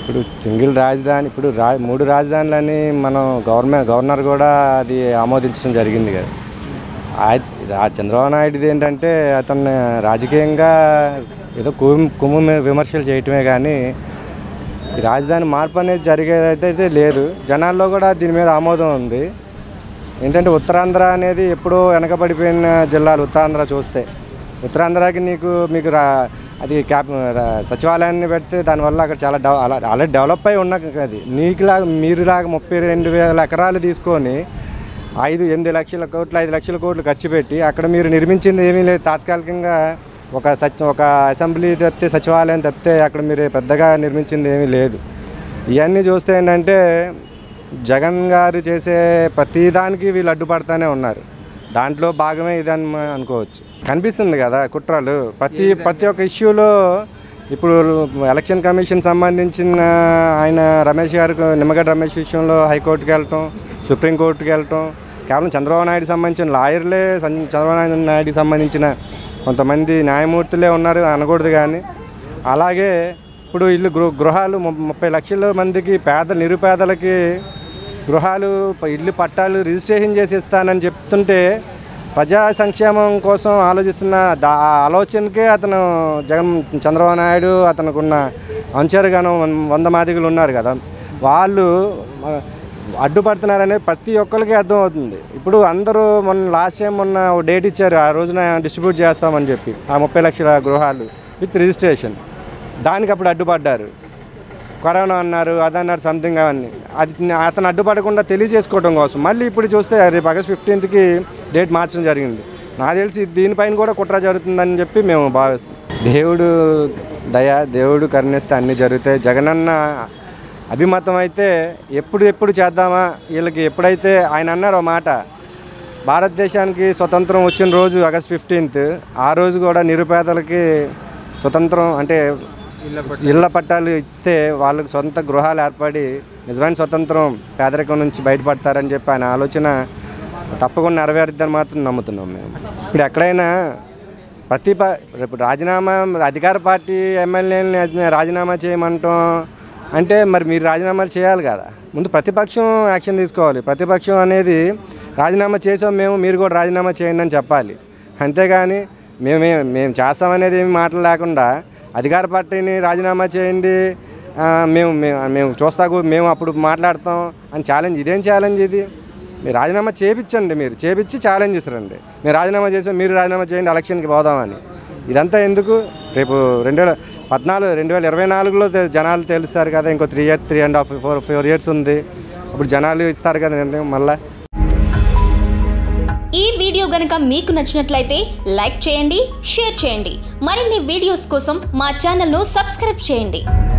ఇప్పుడు సింగిల్ రాజధాని ఇప్పుడు రా మూడు రాజధానులని మనం గవర్నమెంట్ గవర్నర్ కూడా అది ఆమోదించడం జరిగింది కదా ఆ- రా- చంద్రబాబు నాయుడుది ఏంటంటే అతన్ని రాజకీయంగా ఏదో కుమ్ కుమ్ము మీద విమర్శలు చేయటమే కానీ ఈ రాజధాని మార్పు అనేది జరిగేదైతే అయితే లేదు జనాల్లో కూడా దీని మీద ఆమోదం ఉంది ఏంటంటే ఉత్తరాంధ్ర అనేది ఎప్పుడో వెనకబడిపోయిన జిల్లాలు ఉత్తరాంధ్ర చూస్తే ఉత్తరాంధ్రకి నీకు మీకు రా అది క్యాప్ రా- సచివాలయాన్ని పెడితే దానివల్ల అక్కడ చాలా డెవ అలా ఆల్రెడీ డెవలప్ అయి ఉన్న అది నీకులాగా మీరులాగా ముప్పై రెండు వేల ఎకరాలు తీసుకొని ఐదు ఎనిమిది లక్షల కోట్లు ఐదు లక్షల కోట్లు ఖర్చు పెట్టి అక్కడ మీరు నిర్మించింది ఏమీ లేదు తాత్కాలికంగా ఒక సచ్ ఒక అసెంబ్లీ తప్పితే సచివాలయం తప్పితే అక్కడ మీరు పెద్దగా నిర్మించింది ఏమీ లేదు ఇవన్నీ చూస్తే ఏంటంటే జగన్ గారు చేసే ప్రతి దానికి వీళ్ళు అడ్డుపడతానే ఉన్నారు దాంట్లో భాగమే ఇదని మనం అనుకోవచ్చు కనిపిస్తుంది కదా కుట్రలు ప్రతి ప్రతి ఒక్క ఇష్యూలో ఇప్పుడు ఎలక్షన్ కమిషన్ సంబంధించిన ఆయన రమేష్ గారికి నిమ్మగడ్డ రమేష్ విషయంలో హైకోర్టుకి వెళ్ళటం సుప్రీంకోర్టుకి వెళ్ళటం కేవలం చంద్రబాబు నాయుడు సంబంధించిన లాయర్లే సం- చంద్రబాబు నాయుడుకి సంబంధించిన కొంతమంది న్యాయమూర్తులే ఉన్నారు అనకూడదు కానీ అలాగే ఇప్పుడు ఇల్లు గృహ గృహాలు ము- ముప్పై లక్షల మందికి పేద నిరుపేదలకి గృహాలు ప- ఇల్లు పట్టాలు రిజిస్ట్రేషన్ చేసి ఇస్తానని చెప్తుంటే ప్రజా సంక్షేమం కోసం ఆలోచిస్తున్న దా ఆ ఆలోచనకే అతను జగన్ చంద్రబాబు నాయుడు అతనుకున్న అనుచరుగాను వంద మాదిగలు ఉన్నారు కదా వాళ్ళు మ- అడ్డుపడుతున్నారనేది ప్రతి ఒక్కరికి అర్థమవుతుంది ఇప్పుడు అందరూ మొన్న లాస్ట్ టైం మొన్న ఓ డేట్ ఇచ్చారు ఆ రోజున డిస్ట్రిబ్యూట్ చేస్తామని చెప్పి ఆ ముప్పై లక్షల గృహాలు విత్ రిజిస్ట్రేషన్ దానికి అప్పుడు అడ్డుపడ్డారు కరోనా అన్నారు అదన్నారు సంథింగ్ అవన్నీ అది అతను అడ్డుపడకుండా తెలియజేసుకోవడం కోసం మళ్ళీ ఇప్పుడు చూస్తే రేపు ఆగస్ట్ ఫిఫ్టీన్త్కి డేట్ మార్చడం జరిగింది నాకు తెలిసి దీనిపైన కూడా కుట్ర జరుగుతుందని చెప్పి మేము భావిస్తాం దేవుడు దయ దేవుడు కరుణిస్తే అన్నీ జరుగుతాయి జగనన్న అభిమతం అయితే ఎప్పుడు ఎప్పుడు చేద్దామా వీళ్ళకి ఎప్పుడైతే ఆయన అన్నారు ఒక మాట భారతదేశానికి స్వతంత్రం వచ్చిన రోజు ఆగస్ట్ ఫిఫ్టీన్త్ ఆ రోజు కూడా నిరుపేదలకి స్వతంత్రం అంటే ఇళ్ల పట్టాలు ఇస్తే వాళ్ళకి సొంత గృహాలు ఏర్పడి నిజమైన స్వతంత్రం పేదరికం నుంచి బయటపడతారని చెప్పి ఆయన ఆలోచన తప్పకుండా నెరవేరుద్దని మాత్రం నమ్ముతున్నాం మేము ఇప్పుడు ఎక్కడైనా ప్రతిభ రేపు రాజీనామా అధికార పార్టీ ఎమ్మెల్యేని రాజీనామా చేయమంటాం అంటే మరి మీరు రాజీనామాలు చేయాలి కదా ముందు ప్రతిపక్షం యాక్షన్ తీసుకోవాలి ప్రతిపక్షం అనేది రాజీనామా చేసాం మేము మీరు కూడా రాజీనామా చేయండి అని చెప్పాలి అంతేగాని మేమే మేము చేస్తామనేది ఏమి మాటలు లేకుండా అధికార పార్టీని రాజీనామా చేయండి ఆ, మేము మేము మేము చూస్తాకు మేము అప్పుడు మాట్లాడతాం అని ఛాలెంజ్ ఇదేం ఛాలెంజ్ ఇది మీరు రాజీనామా చేపించండి మీరు చేపించి ఛాలెంజ్ ఇస్తారండి మీరు రాజీనామా చేసి మీరు రాజీనామా చేయండి ఎలక్షన్కి పోదామని ఇదంతా ఎందుకు రేపు రెండు వేల పద్నాలుగు రెండు వేల ఇరవై నాలుగులో తె- జనాలు తెలుస్తారు కదా ఇంకో three years three and half four four years ఉంది అప్పుడు జనాలు ఇస్తారు కదా మళ్ళీ ఈ వీడియో గనుక మీకు నచ్చినట్లయితే లైక్ చేయండి షేర్ చేయండి మరిన్ని వీడియోస్ కోసం మా ఛానల్ను సబ్స్క్రైబ్ చేయండి